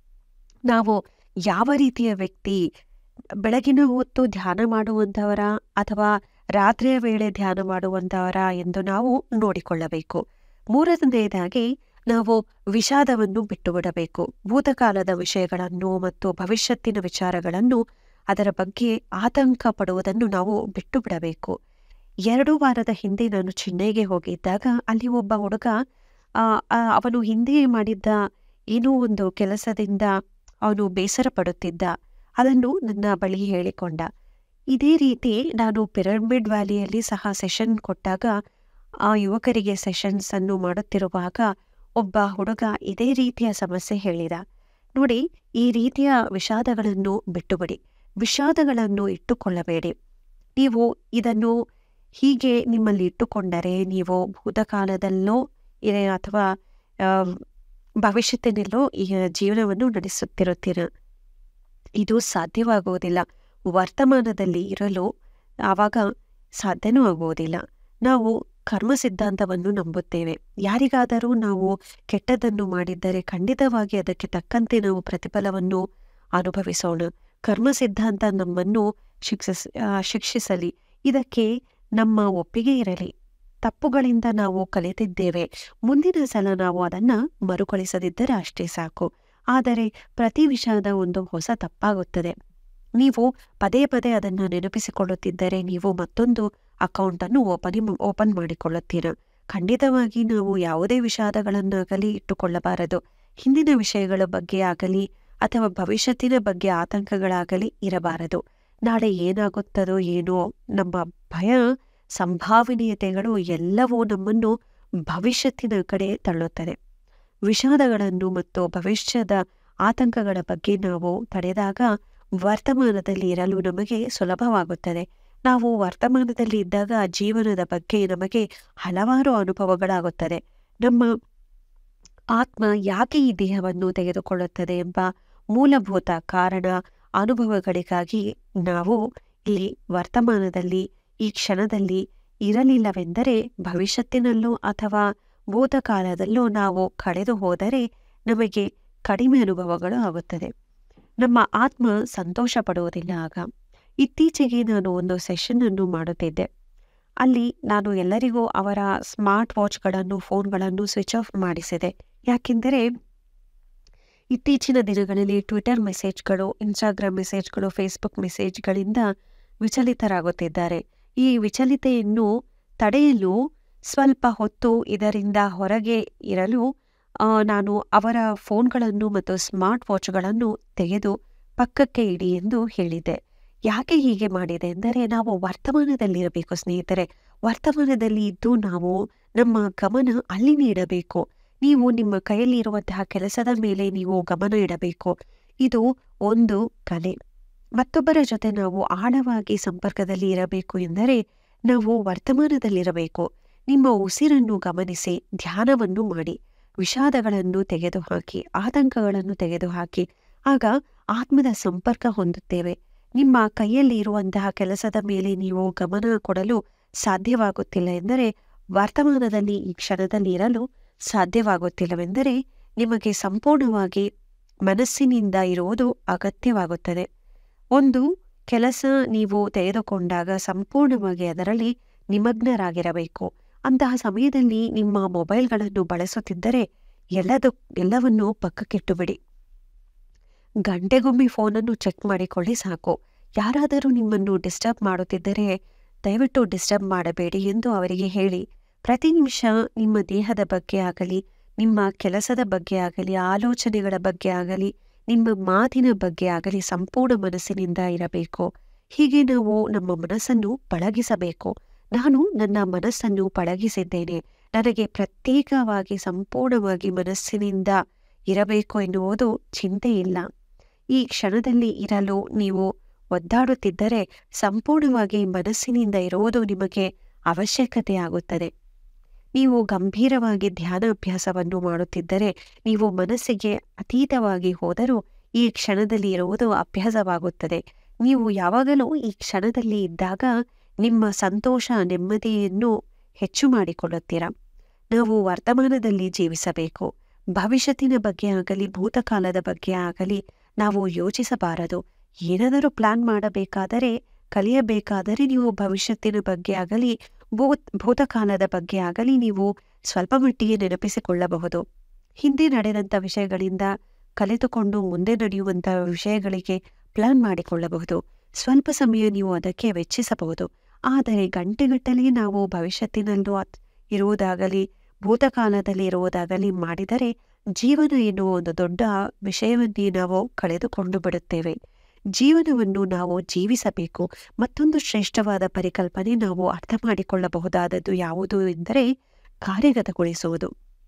ನಾವು ಯಾವ ರೀತಿಯ ವ್ಯಕ್ತಿ ಬೆಳಗಿನ ಹೊತ್ತು ಧ್ಯಾನ ಮಾಡುವಂಥವರ ಅಥವಾ ರಾತ್ರಿಯ ವೇಳೆ ಧ್ಯಾನ ಮಾಡುವಂಥವರ ಎಂದು ನಾವು ನೋಡಿಕೊಳ್ಳಬೇಕು ಮೂರನೆಯದಾಗಿ ನಾವು ವಿಷಾದವನ್ನು ಬಿಟ್ಟು ಬಿಡಬೇಕು ಭೂತಕಾಲದ ವಿಷಯಗಳನ್ನು ಮತ್ತು ಭವಿಷ್ಯತ್ತಿನ ವಿಚಾರಗಳನ್ನು ಅದರ ಬಗ್ಗೆ ಆತಂಕ ಪಡುವುದನ್ನು ನಾವು ಬಿಟ್ಟು ಬಿಡಬೇಕು ಎರಡು ವಾರದ ಹಿಂದೆ ನಾನು ಚೆನ್ನೈಗೆ ಹೋಗಿದ್ದಾಗ ಅಲ್ಲಿ ಒಬ್ಬ ಹುಡುಗ ಆ, ಆ, ಅವನು ಹಿಂದೆ ಮಾಡಿದ್ದ ಏನೋ ಒಂದು ಕೆಲಸದಿಂದ ಅವನು ಬೇಸರ ಪಡುತ್ತಿದ್ದ ಅದನ್ನು ನನ್ನ ಬಳಿ ಹೇಳಿಕೊಂಡ ಇದೇ ರೀತಿ ನಾನು ಪಿರಮಿಡ್ ವ್ಯಾಲಿಯಲ್ಲಿ ಸಹ ಸೆಷನ್ ಕೊಟ್ಟಾಗ ಆ ಯುವಕರಿಗೆ ಸೆಷನ್ಸ್ ಅನ್ನು ಮಾಡುತ್ತಿರುವಾಗ ಒಬ್ಬ ಹುಡುಗ ಇದೇ ರೀತಿಯ ಸಮಸ್ಯೆ ಹೇಳಿದ ನೋಡಿ ಈ ರೀತಿಯ ವಿಷಾದಗಳನ್ನು ಬಿಟ್ಟುಬಿಡಿ ವಿಷಾದಗಳನ್ನು ಇಟ್ಟುಕೊಳ್ಳಬೇಡಿ ನೀವು ಇದನ್ನು ಹೀಗೆ ನಿಮ್ಮಲ್ಲಿ ಇಟ್ಟುಕೊಂಡರೆ ನೀವು ಭೂತಕಾಲದಲ್ಲೋ ಇರೆ ಅಥವಾ ಆ, ಭವಿಷ್ಯತ್ತಿನಲ್ಲೋ ಈ ಜೀವನವನ್ನು ನಡೆಸುತ್ತಿರುತ್ತೀರ ಇದು ಸಾಧ್ಯವಾಗುವುದಿಲ್ಲ ವರ್ತಮಾನದಲ್ಲಿ ಇರಲು ಆವಾಗ ಸಾಧ್ಯನೂ ಆಗುವುದಿಲ್ಲ ನಾವು ಕರ್ಮ ಸಿದ್ಧಾಂತವನ್ನು ನಂಬುತ್ತೇವೆ ಯಾರಿಗಾದರೂ ನಾವು ಕೆಟ್ಟದ್ದನ್ನು ಮಾಡಿದ್ದರೆ ಖಂಡಿತವಾಗಿ ಅದಕ್ಕೆ ತಕ್ಕಂತೆ ನಾವು ಪ್ರತಿಫಲವನ್ನು ಅನುಭವಿಸೋಣ ಕರ್ಮ ಸಿದ್ಧಾಂತ ನಮ್ಮನ್ನು ಶಿಕ್ಷಿಸ್ ಆ, ಶಿಕ್ಷಿಸಲಿ ಇದಕ್ಕೆ ನಮ್ಮ ಒಪ್ಪಿಗೆ ಇರಲಿ ತಪ್ಪುಗಳಿಂದ ನಾವು ಕಲಿತಿದ್ದೇವೆ ಮುಂದಿನ ಸಲ ನಾವು ಅದನ್ನ ಮರುಕಳಿಸದಿದ್ದರೆ ಅಷ್ಟೇ ಸಾಕು ಆದರೆ ಪ್ರತಿ ವಿಷಯದ ಒಂದು ಹೊಸ ತಪ್ಪಾಗುತ್ತದೆ ನೀವು ಪದೇ ಪದೇ ಅದನ್ನು ನೆನಪಿಸಿಕೊಳ್ಳುತ್ತಿದ್ದರೆ ನೀವು ಮತ್ತೊಂದು ಅಕೌಂಟನ್ನು ಓಪನ್ ಓಪನ್ ಮಾಡಿಕೊಳ್ಳುತ್ತೀರ ಖಂಡಿತವಾಗಿ ನಾವು ಯಾವುದೇ ವಿಷಾದಗಳನ್ನಾಗಲಿ ಇಟ್ಟುಕೊಳ್ಳಬಾರದು ಹಿಂದಿನ ವಿಷಯಗಳ ಬಗ್ಗೆ ಆಗಲಿ ಅಥವಾ ಭವಿಷ್ಯತ್ತಿನ ಬಗ್ಗೆ ಆತಂಕಗಳಾಗಲಿ ಇರಬಾರದು ನಾಳೆ ಏನಾಗುತ್ತದೋ ಏನೋ ನಮ್ಮ ಭಯ ಸಂಭಾವನೀಯತೆಗಳು ಎಲ್ಲವೂ ನಮ್ಮನ್ನು ಭವಿಷ್ಯತ್ತಿನ ಕಡೆ ತಳ್ಳುತ್ತದೆ ವಿಷಾದಗಳನ್ನು ಮತ್ತು ಭವಿಷ್ಯದ ಆತಂಕಗಳ ಬಗ್ಗೆ ನಾವು ತಡೆದಾಗ ವರ್ತಮಾನದಲ್ಲಿ ಇರಲು ನಮಗೆ ಸುಲಭವಾಗುತ್ತದೆ ನಾವು ವರ್ತಮಾನದಲ್ಲಿ ಇದ್ದಾಗ ಜೀವನದ ಬಗ್ಗೆ ನಮಗೆ ಹಲವಾರು ಅನುಭವಗಳಾಗುತ್ತದೆ ನಮ್ಮ ಆತ್ಮ ಯಾಕೆ ಈ ದೇಹವನ್ನು ತೆಗೆದುಕೊಳ್ಳುತ್ತದೆ ಎಂಬ ಮೂಲಭೂತ ಕಾರಣ ಅನುಭವಗಳಿಗಾಗಿ ನಾವು ಇಲ್ಲಿ ವರ್ತಮಾನದಲ್ಲಿ ಈ ಕ್ಷಣದಲ್ಲಿ ಇರಲಿಲ್ಲವೆಂದರೆ ಭವಿಷ್ಯತ್ತಿನಲ್ಲೋ ಅಥವಾ ಭೂತಕಾಲದಲ್ಲೋ ನಾವು ಕಳೆದು ಹೋದರೆ ನಮಗೆ ಕಡಿಮೆ ಅನುಭವಗಳು ಆಗುತ್ತದೆ ನಮ್ಮ ಆತ್ಮ ಸಂತೋಷ ಪಡುವುದಿಲ್ಲ ಆಗ ಇತ್ತೀಚೆಗೆ ನಾನು ಒಂದು ಸೆಷನ್ ಅನ್ನು ಮಾಡುತ್ತಿದ್ದೆ ಅಲ್ಲಿ ನಾನು ಎಲ್ಲರಿಗೂ ಅವರ ಸ್ಮಾರ್ಟ್ ವಾಚ್ಗಳನ್ನು ಫೋನ್ಗಳನ್ನು ಸ್ವಿಚ್ ಆಫ್ ಮಾಡಿಸಿದೆ ಯಾಕೆಂದರೆ ಇತ್ತೀಚಿನ ದಿನಗಳಲ್ಲಿ ಟ್ವಿಟರ್ ಮೆಸೇಜ್ಗಳು ಇನ್ಸ್ಟಾಗ್ರಾಮ್ ಮೆಸೇಜ್ಗಳು ಫೇಸ್ಬುಕ್ ಮೆಸೇಜ್ಗಳಿಂದ ವಿಚಲಿತರಾಗುತ್ತಿದ್ದಾರೆ ಈ ವಿಚಲಿತೆಯನ್ನು ತಡೆಯಲು ಸ್ವಲ್ಪ ಹೊತ್ತು ಇದರಿಂದ ಹೊರಗೆ ಇರಲು ಆ, ನಾನು ಅವರ ಫೋನ್ಗಳನ್ನು ಮತ್ತು ಸ್ಮಾರ್ಟ್ ವಾಚ್ಗಳನ್ನು ತೆಗೆದು ಪಕ್ಕಕ್ಕೆ ಇಡಿ ಎಂದು ಹೇಳಿದ್ದೆ ಯಾಕೆ ಹೀಗೆ ಮಾಡಿದೆ ಎಂದರೆ ನಾವು ವರ್ತಮಾನದಲ್ಲಿರಬೇಕು ಸ್ನೇಹಿತರೆ ವರ್ತಮಾನದಲ್ಲಿ ಇದ್ದು ನಾವು ನಮ್ಮ ಗಮನ ಅಲ್ಲಿ ನೀಡಬೇಕು ನೀವು ನಿಮ್ಮ ಕೈಯಲ್ಲಿ ಇರುವಂತಹ ಕೆಲಸದ ಮೇಲೆ ನೀವು ಗಮನ ಇಡಬೇಕು ಇದು ಒಂದು ಕಲೆ ಮತ್ತೊಬ್ಬರ ಜೊತೆ ನಾವು ಆಳವಾಗಿ ಸಂಪರ್ಕದಲ್ಲಿ ಇರಬೇಕು ಎಂದರೆ ನಾವು ವರ್ತಮಾನದಲ್ಲಿರಬೇಕು ನಿಮ್ಮ ಉಸಿರನ್ನು ಗಮನಿಸಿ ಧ್ಯಾನವನ್ನು ಮಾಡಿ ವಿಷಾದಗಳನ್ನು ತೆಗೆದುಹಾಕಿ ಆತಂಕಗಳನ್ನು ತೆಗೆದುಹಾಕಿ ಆಗ ಆತ್ಮದ ಸಂಪರ್ಕ ಹೊಂದುತ್ತೇವೆ ನಿಮ್ಮ ಕೈಯಲ್ಲಿ ಇರುವಂತಹ ಕೆಲಸದ ಮೇಲೆ ನೀವು ಗಮನ ಕೊಡಲು ಸಾಧ್ಯವಾಗುತ್ತಿಲ್ಲ ಎಂದರೆ ವರ್ತಮಾನದಲ್ಲಿ ಈ ಕ್ಷಣದಲ್ಲಿ ಇರಲು ಸಾಧ್ಯವಾಗುತ್ತಿಲ್ಲವೆಂದರೆ ನಿಮಗೆ ಸಂಪೂರ್ಣವಾಗಿ ಮನಸ್ಸಿನಿಂದ ಇರುವುದು ಅಗತ್ಯವಾಗುತ್ತದೆ ಒಂದು ಕೆಲಸ ನೀವು ತೆಗೆದುಕೊಂಡಾಗ ಸಂಪೂರ್ಣವಾಗಿ ಅದರಲ್ಲಿ ನಿಮಗ್ನರಾಗಿರಬೇಕು ಅಂತಹ ಸಮಯದಲ್ಲಿ ನಿಮ್ಮ ಮೊಬೈಲ್ಗಳನ್ನು ಬಳಸುತ್ತಿದ್ದರೆ ಎಲ್ಲದು ಎಲ್ಲವನ್ನೂ ಪಕ್ಕಕ್ಕಿಟ್ಟು ಬಿಡಿ ಗಂಟೆಗೊಮ್ಮೆ ಫೋನನ್ನು ಚೆಕ್ ಮಾಡಿಕೊಳ್ಳಿ ಸಾಕು ಯಾರಾದರೂ ನಿಮ್ಮನ್ನು ಡಿಸ್ಟರ್ಬ್ ಮಾಡುತ್ತಿದ್ದರೆ ದಯವಿಟ್ಟು ಡಿಸ್ಟರ್ಬ್ ಮಾಡಬೇಡಿ ಎಂದು ಅವರಿಗೆ ಹೇಳಿ ಪ್ರತಿ ನಿಮಿಷ ನಿಮ್ಮ ದೇಹದ ಬಗ್ಗೆ ಆಗಲಿ ನಿಮ್ಮ ಕೆಲಸದ ಬಗ್ಗೆ ಆಗಲಿ ಆಲೋಚನೆಗಳ ಬಗ್ಗೆ ಆಗಲಿ ನಿಮ್ಮ ಮಾತಿನ ಬಗ್ಗೆ ಆಗಲಿ ಸಂಪೂರ್ಣ ಮನಸ್ಸಿನಿಂದ ಇರಬೇಕು ಹೀಗೆ ನಾವು ನಮ್ಮ ಮನಸ್ಸನ್ನು ಪಳಗಿಸಬೇಕು ನಾನು ನನ್ನ ಮನಸ್ಸನ್ನು ಪಳಗಿಸಿದ್ದೇನೆ ನನಗೆ ಪ್ರತ್ಯೇಕವಾಗಿ ಸಂಪೂರ್ಣವಾಗಿ ಮನಸ್ಸಿನಿಂದ ಇರಬೇಕು ಎನ್ನುವುದು ಚಿಂತೆ ಇಲ್ಲ ಈ ಕ್ಷಣದಲ್ಲಿ ಇರಲು ನೀವು ಒದ್ದಾಡುತ್ತಿದ್ದರೆ ಸಂಪೂರ್ಣವಾಗಿ ಮನಸ್ಸಿನಿಂದ ಇರುವುದು ನಿಮಗೆ ಅವಶ್ಯಕತೆ ಆಗುತ್ತದೆ ನೀವು ಗಂಭೀರವಾಗಿ ಧ್ಯಾನಾಭ್ಯಾಸವನ್ನು ಮಾಡುತ್ತಿದ್ದರೆ ನೀವು ಮನಸ್ಸಿಗೆ ಅತೀತವಾಗಿ ಹೋದರೂ ಈ ಕ್ಷಣದಲ್ಲಿ ಇರುವುದು ಅಭ್ಯಾಸವಾಗುತ್ತದೆ ನೀವು ಯಾವಾಗಲೂ ಈ ಕ್ಷಣದಲ್ಲಿ ಇದ್ದಾಗ ನಿಮ್ಮ ಸಂತೋಷ ನೆಮ್ಮದಿಯನ್ನು ಹೆಚ್ಚು ಮಾಡಿಕೊಳ್ಳುತ್ತೀರಾ ನಾವು ವರ್ತಮಾನದಲ್ಲಿ ಜೀವಿಸಬೇಕು ಭವಿಷ್ಯತ್ತಿನ ಬಗ್ಗೆ ಆಗಲಿ ಭೂತಕಾಲದ ಬಗ್ಗೆ ಆಗಲಿ ನಾವು ಯೋಚಿಸಬಾರದು ಏನಾದರೂ ಪ್ಲಾನ್ ಮಾಡಬೇಕಾದರೆ ಕಲಿಯಬೇಕಾದರೆ ನೀವು ಭವಿಷ್ಯತ್ತಿನ ಬಗ್ಗೆ ಆಗಲಿ ಭೂತ್ ಭೂತಕಾಲದ ಬಗ್ಗೆ ಆಗಲಿ ನೀವು ಸ್ವಲ್ಪ ಮಟ್ಟಿಗೆ ನೆನಪಿಸಿಕೊಳ್ಳಬಹುದು ಹಿಂದೆ ನಡೆದಂಥ ವಿಷಯಗಳಿಂದ ಕಲಿತುಕೊಂಡು ಮುಂದೆ ನಡೆಯುವಂಥ ವಿಷಯಗಳಿಗೆ ಪ್ಲಾನ್ ಮಾಡಿಕೊಳ್ಳಬಹುದು ಸ್ವಲ್ಪ ಸಮಯ ನೀವು ಅದಕ್ಕೆ ವೆಚ್ಚಿಸಬಹುದು ಆದರೆ ಗಂಟೆಗಟ್ಟಲೆ ನಾವು ಭವಿಷ್ಯತ್ತಿನಲ್ಲೂ ಅತ್- ಇರುವುದಾಗಲಿ ಭೂತಕಾಲದಲ್ಲಿ ಇರುವುದಾಗಲಿ ಮಾಡಿದರೆ ಜೀವನ ಎನ್ನುವ ಒಂದು ದೊಡ್ಡ ವಿಷಯವನ್ನೇ ನಾವು ಕಳೆದುಕೊಂಡು ಬಿಡುತ್ತೇವೆ ಜೀವನವನ್ನು ನಾವು ಜೀವಿಸಬೇಕು ಮತ್ತೊಂದು ಶ್ರೇಷ್ಠವಾದ ಪರಿಕಲ್ಪನೆ ನಾವು ಅರ್ಥ ಮಾಡಿಕೊಳ್ಳಬಹುದಾದದ್ದು ಯಾವುದು ಎಂದರೆ ಕಾರ್ಯಗತಗೊಳಿಸುವುದು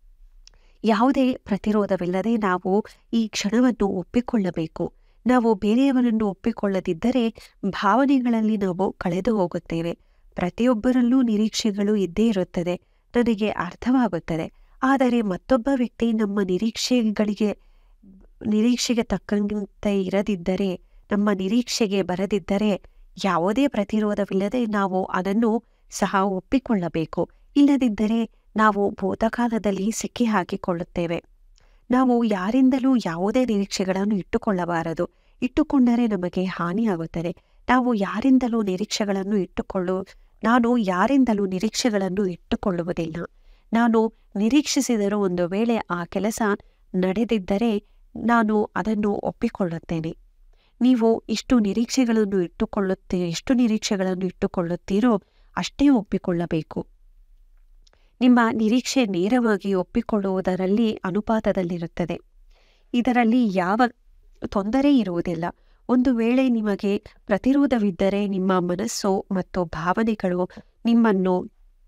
ಯಾವುದೇ ಪ್ರತಿರೋಧವಿಲ್ಲದೆ ನಾವು ಈ ಕ್ಷಣವನ್ನು ಒಪ್ಪಿಕೊಳ್ಳಬೇಕು ನಾವು ಬೇರೆಯವರನ್ನು ಒಪ್ಪಿಕೊಳ್ಳದಿದ್ದರೆ ಭಾವನೆಗಳಲ್ಲಿ ನಾವು ಕಳೆದು ಹೋಗುತ್ತೇವೆ ಪ್ರತಿಯೊಬ್ಬರಲ್ಲೂ ನಿರೀಕ್ಷೆಗಳು ಇದ್ದೇ ಇರುತ್ತದೆ ನನಗೆ ಅರ್ಥವಾಗುತ್ತದೆ ಆದರೆ ಮತ್ತೊಬ್ಬ ವ್ಯಕ್ತಿ ನಮ್ಮ ನಿರೀಕ್ಷೆಗಳಿಗೆ ನಿರೀಕ್ಷೆಗೆ ತಕ್ಕಂತೆ ಇರದಿದ್ದರೆ ನಮ್ಮ ನಿರೀಕ್ಷೆಗೆ ಬರದಿದ್ದರೆ ಯಾವುದೇ ಪ್ರತಿರೋಧವಿಲ್ಲದೆ ನಾವು ಅದನ್ನು ಸಹ ಒಪ್ಪಿಕೊಳ್ಳಬೇಕು ಇಲ್ಲದಿದ್ದರೆ ನಾವು ಭೂತಕಾಲದಲ್ಲಿ ಸಿಕ್ಕಿ ಹಾಕಿಕೊಳ್ಳುತ್ತೇವೆ ನಾವು ಯಾರಿಂದಲೂ ಯಾವುದೇ ನಿರೀಕ್ಷೆಗಳನ್ನು ಇಟ್ಟುಕೊಳ್ಳಬಾರದು ಇಟ್ಟುಕೊಂಡರೆ ನಮಗೆ ಹಾನಿಯಾಗುತ್ತದೆ ನಾವು ಯಾರಿಂದಲೂ ನಿರೀಕ್ಷೆಗಳನ್ನು ಇಟ್ಟುಕೊಳ್ಳು ನಾನು ಯಾರಿಂದಲೂ ನಿರೀಕ್ಷೆಗಳನ್ನು ಇಟ್ಟುಕೊಳ್ಳುವುದಿಲ್ಲ ನಾನು ನಿರೀಕ್ಷಿಸಿದರೂ ಒಂದು ವೇಳೆ ಆ ಕೆಲಸ ನಡೆದಿದ್ದರೆ ನಾನು ಅದನ್ನು ಒಪ್ಪಿಕೊಳ್ಳುತ್ತೇನೆ ನೀವು ಇಷ್ಟು ನಿರೀಕ್ಷೆಗಳನ್ನು ಇಟ್ಟುಕೊಳ್ಳುತ್ತೀ ಎಷ್ಟು ನಿರೀಕ್ಷೆಗಳನ್ನು ಇಟ್ಟುಕೊಳ್ಳುತ್ತೀರೋ ಅಷ್ಟೇ ಒಪ್ಪಿಕೊಳ್ಳಬೇಕು ನಿಮ್ಮ ನಿರೀಕ್ಷೆ ನೇರವಾಗಿ ಒಪ್ಪಿಕೊಳ್ಳುವುದರಲ್ಲಿ ಅನುಪಾತದಲ್ಲಿರುತ್ತದೆ ಇದರಲ್ಲಿ ಯಾವ ತೊಂದರೆ ಇರುವುದಿಲ್ಲ ಒಂದು ವೇಳೆ ನಿಮಗೆ ಪ್ರತಿರೋಧವಿದ್ದರೆ ನಿಮ್ಮ ಮನಸ್ಸು ಮತ್ತು ಭಾವನೆಗಳು ನಿಮ್ಮನ್ನು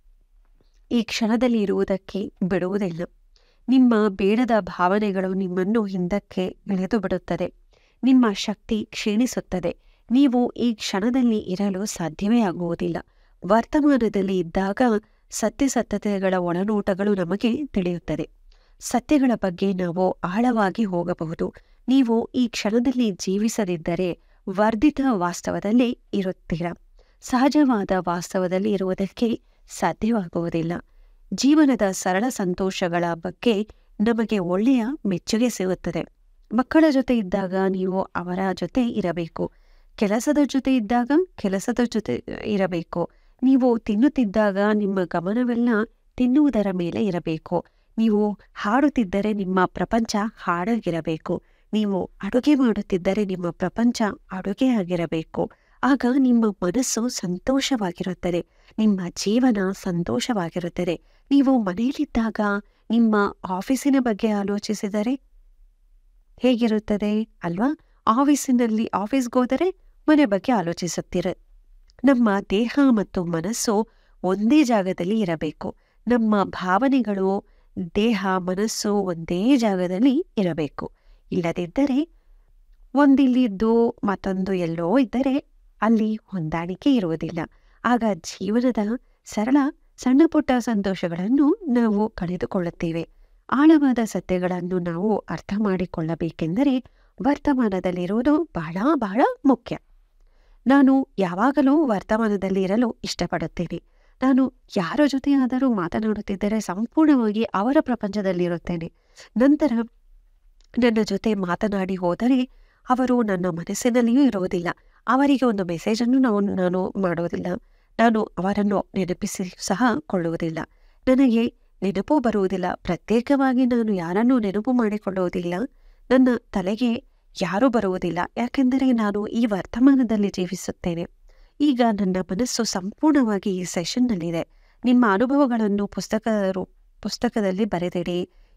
ಈ ಕ್ಷಣದಲ್ಲಿ ಇರುವುದಕ್ಕೆ ಬಿಡುವುದಿಲ್ಲ ನಿಮ್ಮ ಬೇಡದ ಭಾವನೆಗಳು ನಿಮ್ಮನ್ನು ಹಿಂದಕ್ಕೆ ಎಳೆದು ಬಿಡುತ್ತದೆ ನಿಮ್ಮ ಶಕ್ತಿ ಕ್ಷೀಣಿಸುತ್ತದೆ ನೀವು ಈ ಕ್ಷಣದಲ್ಲಿ ಇರಲು ಸಾಧ್ಯವೇ ಆಗುವುದಿಲ್ಲ ವರ್ತಮಾನದಲ್ಲಿ ಇದ್ದಾಗ ಸತ್ಯಸತ್ಯತೆಗಳ ಒಳನೋಟಗಳು ನಮಗೆ ತಿಳಿಯುತ್ತದೆ ಸತ್ಯಗಳ ಬಗ್ಗೆ ನಾವು ಆಳವಾಗಿ ಹೋಗಬಹುದು ನೀವು ಈ ಕ್ಷಣದಲ್ಲಿ ಜೀವಿಸದಿದ್ದರೆ ವರ್ಧಿತ ವಾಸ್ತವದಲ್ಲಿ ಇರುತ್ತೀರ ಸಹಜವಾದ ವಾಸ್ತವದಲ್ಲಿ ಇರುವುದಕ್ಕೆ ಸಾಧ್ಯವಾಗುವುದಿಲ್ಲ ಜೀವನದ ಸರಳ ಸಂತೋಷಗಳ ಬಗ್ಗೆ ನಮಗೆ ಒಳ್ಳೆಯ ಮೆಚ್ಚುಗೆ ಸಿಗುತ್ತದೆ ಮಕ್ಕಳ ಜೊತೆ ಇದ್ದಾಗ ನೀವು ಅವರ ಜೊತೆ ಇರಬೇಕು ಕೆಲಸದ ಜೊತೆ ಇದ್ದಾಗ ಕೆಲಸದ ಜೊತೆ ಇರಬೇಕು ನೀವು ತಿನ್ನುತ್ತಿದ್ದಾಗ ನಿಮ್ಮ ಗಮನವೆಲ್ಲ ತಿನ್ನುವುದರ ಮೇಲೆ ಇರಬೇಕು ನೀವು ಹಾಡುತ್ತಿದ್ದರೆ ನಿಮ್ಮ ಪ್ರಪಂಚ ಹಾಡಾಗಿರಬೇಕು ನೀವು ಅಡುಗೆ ಮಾಡುತ್ತಿದ್ದರೆ ನಿಮ್ಮ ಪ್ರಪಂಚ ಅಡುಗೆಯಾಗಿರಬೇಕು ಆಗ ನಿಮ್ಮ ಮನಸ್ಸು ಸಂತೋಷವಾಗಿರುತ್ತದೆ ನಿಮ್ಮ ಜೀವನ ಸಂತೋಷವಾಗಿರುತ್ತದೆ ನೀವು ಮನೆಯಲ್ಲಿದ್ದಾಗ ನಿಮ್ಮ ಆಫೀಸಿನ ಬಗ್ಗೆ ಆಲೋಚಿಸಿದರೆ ಹೇಗಿರುತ್ತದೆ ಅಲ್ವಾ ಆಫೀಸಿನಲ್ಲಿ ಆಫೀಸ್ಗೋದರೆ ಮನೆ ಬಗ್ಗೆ ಆಲೋಚಿಸುತ್ತೀರ ನಮ್ಮ ದೇಹ ಮತ್ತು ಮನಸ್ಸು ಒಂದೇ ಜಾಗದಲ್ಲಿ ಇರಬೇಕು ನಮ್ಮ ಭಾವನೆಗಳು ದೇಹ ಮನಸ್ಸು ಒಂದೇ ಜಾಗದಲ್ಲಿ ಇರಬೇಕು ಇಲ್ಲದಿದ್ದರೆ ಒಂದಿಲ್ಲಿದ್ದು ಮತ್ತೊಂದು ಎಲ್ಲೋ ಇದ್ದರೆ ಅಲ್ಲಿ ಹೊಂದಾಣಿಕೆ ಇರುವುದಿಲ್ಲ ಆಗ ಜೀವನದ ಸರಳ ಸಣ್ಣ ಪುಟ್ಟ ಸಂತೋಷಗಳನ್ನು ನಾವು ಕಳೆದುಕೊಳ್ಳುತ್ತೇವೆ ಆಳವಾದ ಸತ್ಯಗಳನ್ನು ನಾವು ಅರ್ಥ ಮಾಡಿಕೊಳ್ಳಬೇಕೆಂದರೆ ವರ್ತಮಾನದಲ್ಲಿರುವುದು ಬಹಳ ಬಹಳ ಮುಖ್ಯ ನಾನು ಯಾವಾಗಲೂ ವರ್ತಮಾನದಲ್ಲಿ ಇರಲು ಇಷ್ಟಪಡುತ್ತೇನೆ ನಾನು ಯಾರ ಜೊತೆಯಾದರೂ ಮಾತನಾಡುತ್ತಿದ್ದರೆ ಸಂಪೂರ್ಣವಾಗಿ ಅವರ ಪ್ರಪಂಚದಲ್ಲಿರುತ್ತೇನೆ ನಂತರ ನನ್ನ ಜೊತೆ ಮಾತನಾಡಿ ಹೋದರೆ ಅವರು ನನ್ನ ಮನಸ್ಸಿನಲ್ಲಿಯೂ ಇರುವುದಿಲ್ಲ ಅವರಿಗೆ ಒಂದು ಮೆಸೇಜನ್ನು ನಾವು ನಾನು ಮಾಡೋದಿಲ್ಲ ನಾನು ಅವರನ್ನು ನೆನಪಿಸಿ ಸಹ ಕೊಳ್ಳುವುದಿಲ್ಲ ನನಗೆ ನೆನಪು ಬರುವುದಿಲ್ಲ ಪ್ರತ್ಯೇಕವಾಗಿ ನಾನು ಯಾರನ್ನೂ ನೆನಪು ಮಾಡಿಕೊಳ್ಳುವುದಿಲ್ಲ ನನ್ನ ತಲೆಗೆ ಯಾರೂ ಬರುವುದಿಲ್ಲ ಯಾಕೆಂದರೆ ನಾನು ಈ ವರ್ತಮಾನದಲ್ಲಿ ಜೀವಿಸುತ್ತೇನೆ ಈಗ ನನ್ನ ಮನಸ್ಸು ಸಂಪೂರ್ಣವಾಗಿ ಈ ಸೆಷನ್ನಲ್ಲಿದೆ ನಿಮ್ಮ ಅನುಭವಗಳನ್ನು ಪುಸ್ತಕ ರೂ ಪುಸ್ತಕದಲ್ಲಿ ಬರೆದಿಡಿ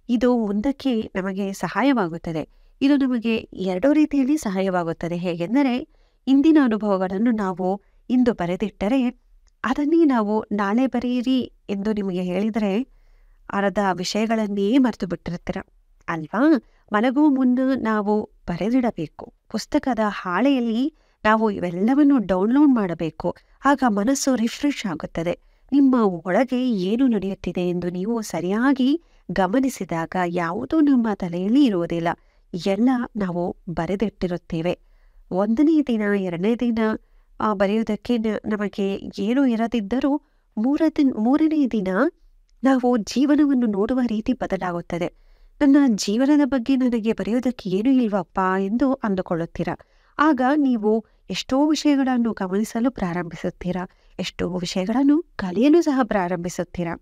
ಇದು ಮುಂದಕ್ಕೆ ನಮಗೆ ಸಹಾಯವಾಗುತ್ತದೆ ಇದು ನಮಗೆ ಎರಡೂ ರೀತಿಯಲ್ಲಿ ಸಹಾಯವಾಗುತ್ತದೆ ಹೇಗೆಂದರೆ ಇಂದಿನ ಅನುಭವಗಳನ್ನು ನಾವು ಇಂದು ಬರೆದಿಟ್ಟರೆ ಅದನ್ನೇ ನಾವು ನಾಳೆ ಬರೆಯಿರಿ ಎಂದು ನಿಮಗೆ ಹೇಳಿದರೆ ಅರ್ಧ ವಿಷಯಗಳನ್ನೇ ಮರೆತು ಬಿಟ್ಟಿರ್ತೀರ ಅಲ್ವಾ ಮಲಗುವ ಮುನ್ನ ನಾವು ಬರೆದಿಡಬೇಕು ಪುಸ್ತಕದ ಹಾಳೆಯಲ್ಲಿ ನಾವು ಇವೆಲ್ಲವನ್ನು ಡೌನ್ಲೋಡ್ ಮಾಡಬೇಕು ಆಗ ಮನಸ್ಸು ರಿಫ್ರೆಶ್ ಆಗುತ್ತದೆ ನಿಮ್ಮ ಒಳಗೆ ಏನು ನಡೆಯುತ್ತಿದೆ ಎಂದು ನೀವು ಸರಿಯಾಗಿ ಗಮನಿಸಿದಾಗ ಯಾವುದೂ ನಮ್ಮ ತಲೆಯಲ್ಲಿ ಇರುವುದಿಲ್ಲ ಎಲ್ಲ ನಾವು ಬರೆದಿಟ್ಟಿರುತ್ತೇವೆ ಒಂದನೇ ದಿನ ಎರಡನೇ ದಿನ ಆ, ಬರೆಯುವುದಕ್ಕೆ ನ- ನಮಗೆ ಏನು ಇರದಿದ್ದರೂ ಮೂರ ದಿನ ಮೂರನೇ ದಿನ ನಾವು ಜೀವನವನ್ನು ನೋಡುವ ರೀತಿ ಬದಲಾಗುತ್ತದೆ ನನ್ನ ಜೀವನದ ಬಗ್ಗೆ ನನಗೆ ಬರೆಯುವುದಕ್ಕೆ ಏನೂ ಇಲ್ವಪ್ಪ ಎಂದು ಅಂದುಕೊಳ್ಳುತ್ತೀರಾ ಆಗ ನೀವು ಎಷ್ಟೋ ವಿಷಯಗಳನ್ನು ಗಮನಿಸಲು ಪ್ರಾರಂಭಿಸುತ್ತೀರಾ ಎಷ್ಟೋ ವಿಷಯಗಳನ್ನು ಕಲಿಯಲು ಸಹ ಪ್ರಾರಂಭಿಸುತ್ತೀರಾ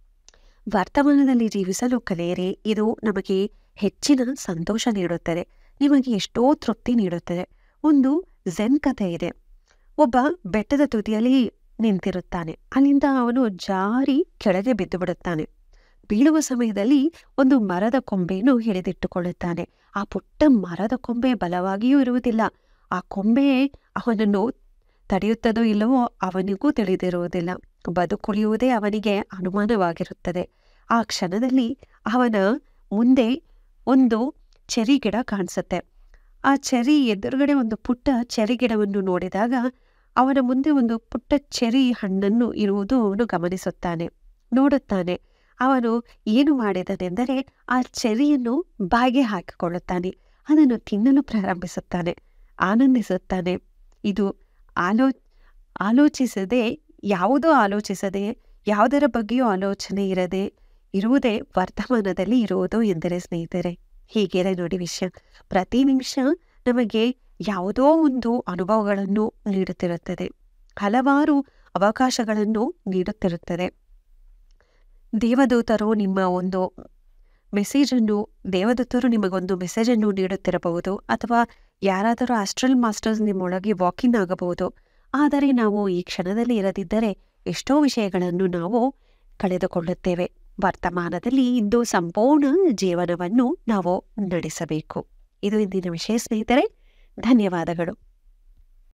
ವರ್ತಮಾನದಲ್ಲಿ ಜೀವಿಸಲು ಕಲಿಯಿರಿ ಇದು ನಮಗೆ ಹೆಚ್ಚಿನ ಸಂತೋಷ ನೀಡುತ್ತದೆ ನಿಮಗೆ ಎಷ್ಟೋ ತೃಪ್ತಿ ನೀಡುತ್ತದೆ ಒಂದು ಝೆನ್ ಕಥೆ ಇದೆ ಒಬ್ಬ ಬೆಟ್ಟದ ತುದಿಯಲ್ಲಿ ನಿಂತಿರುತ್ತಾನೆ ಅಲ್ಲಿಂದ ಅವನು ಜಾರಿ ಕೆಳಗೆ ಬಿದ್ದು ಬಿಡುತ್ತಾನೆ ಬೀಳುವ ಸಮಯದಲ್ಲಿ ಒಂದು ಮರದ ಕೊಂಬೆಯನ್ನು ಹಿಡಿದಿಟ್ಟುಕೊಳ್ಳುತ್ತಾನೆ ಆ ಪುಟ್ಟ ಮರದ ಕೊಂಬೆ ಬಲವಾಗಿಯೂ ಇರುವುದಿಲ್ಲ ಆ ಕೊಂಬೆ ಅವನನ್ನು ತಡೆಯುತ್ತದೋ ಇಲ್ಲವೋ ಅವನಿಗೂ ತಿಳಿದಿರುವುದಿಲ್ಲ ಬದುಕುಳಿಯುವುದೇ ಅವನಿಗೆ ಅನುಮಾನವಾಗಿರುತ್ತದೆ ಆ ಕ್ಷಣದಲ್ಲಿ ಅವನ ಮುಂದೆ ಒಂದು ಚೆರಿ ಗಿಡ ಕಾಣಿಸುತ್ತೆ ಆ ಚೆರಿ ಎದುರುಗಡೆ ಒಂದು ಪುಟ್ಟ ಚೆರಿ ಗಿಡವನ್ನು ನೋಡಿದಾಗ ಅವನ ಮುಂದೆ ಒಂದು ಪುಟ್ಟ ಚೆರಿ ಹಣ್ಣನ್ನು ಇರುವುದು ಅವನು ಗಮನಿಸುತ್ತಾನೆ ನೋಡುತ್ತಾನೆ ಅವನು ಏನು ಮಾಡಿದನೆಂದರೆ ಆ ಚೆರಿಯನ್ನು ಬಾಯಿಗೆ ಹಾಕಿಕೊಳ್ಳುತ್ತಾನೆ ಅದನ್ನು ತಿನ್ನಲು ಪ್ರಾರಂಭಿಸುತ್ತಾನೆ ಆನಂದಿಸುತ್ತಾನೆ ಇದು ಆಲೋ ಆಲೋಚಿಸದೆ ಯಾವುದೋ ಆಲೋಚಿಸದೆ ಯಾವುದರ ಬಗ್ಗೆಯೂ ಆಲೋಚನೆ ಇರದೆ ಇರುವುದೇ ವರ್ತಮಾನದಲ್ಲಿ ಇರುವುದು ಎಂದರೆ ಸ್ನೇಹಿತರೆ ಹೀಗಿದೆ ನೋಡಿ ವಿಷಯ ಪ್ರತಿ ನಿಮಿಷ ನಮಗೆ ಯಾವುದೋ ಒಂದು ಅನುಭವಗಳನ್ನು ನೀಡುತ್ತಿರುತ್ತದೆ ಹಲವಾರು ಅವಕಾಶಗಳನ್ನು ನೀಡುತ್ತಿರುತ್ತದೆ ದೇವದೂತರು ನಿಮ್ಮ ಒಂದು ಮೆಸೇಜನ್ನು ದೇವದೂತರು ನಿಮಗೊಂದು ಮೆಸೇಜನ್ನು ನೀಡುತ್ತಿರಬಹುದು ಅಥವಾ ಯಾರಾದರೂ ಆಸ್ಟ್ರಲ್ ಮಾಸ್ಟರ್ಸ್ ನಿಮ್ಮೊಳಗೆ ವಾಕಿನ್ ಆಗಬಹುದು ಆದರೆ ನಾವು ಈ ಕ್ಷಣದಲ್ಲಿ ಇರದಿದ್ದರೆ ಎಷ್ಟೋ ವಿಷಯಗಳನ್ನು ನಾವು ಕಳೆದುಕೊಳ್ಳುತ್ತೇವೆ ವರ್ತಮಾನದಲ್ಲಿ ಇಂದು ಸಂಪೂರ್ಣ ಜೀವನವನ್ನು ನಾವು ನಡೆಸಬೇಕು ಇದು ಇಂದಿನ ವಿಷಯ ಸ್ನೇಹಿತರೆ ಧನ್ಯವಾದಗಳು